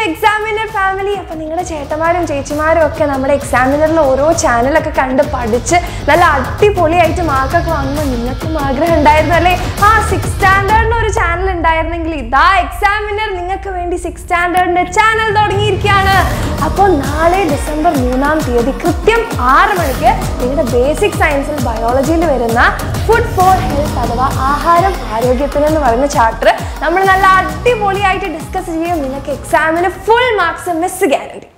examiner family അപ്പം നിങ്ങളുടെ ചേട്ടന്മാരും ചേച്ചിമാരും ഒക്കെ നമ്മുടെ എക്സാമിനറിൽ ഓരോ ചാനലൊക്കെ കണ്ട് പഠിച്ച് നല്ല അടിപൊളിയായിട്ട് മാർക്കൊക്കെ വാങ്ങുമ്പോൾ നിങ്ങൾക്കും ആഗ്രഹം ഉണ്ടായിരുന്നു അല്ലേ ആ സിക്സ് സ്റ്റാൻഡേർഡിന് ഒരു ചാനൽ ഉണ്ടായിരുന്നെങ്കിൽ ഇതാ എക്സാമിനർ നിങ്ങൾക്ക് വേണ്ടി സിക്സ് സ്റ്റാൻഡേർഡിൻ്റെ ചാനൽ തുടങ്ങിയിരിക്കുകയാണ് അപ്പോൾ നാളെ ഡിസംബർ മൂന്നാം തീയതി കൃത്യം ആറ് മണിക്ക് നിങ്ങളുടെ ബേസിക് സയൻസിൽ ബയോളജിയിൽ വരുന്ന ഫുഡ് ഫോർ ഹെൽത്ത് അഥവാ ആഹാരം ആരോഗ്യത്തിന് എന്ന് പറയുന്ന ചാപ്റ്റർ നമ്മൾ നല്ല അടിപൊളിയായിട്ട് ഡിസ്കസ് ചെയ്യും നിങ്ങൾക്ക് എക്സാമിന് ഫുൾ മാർക്സ് മിസ് ഗ്യാരണ്ടി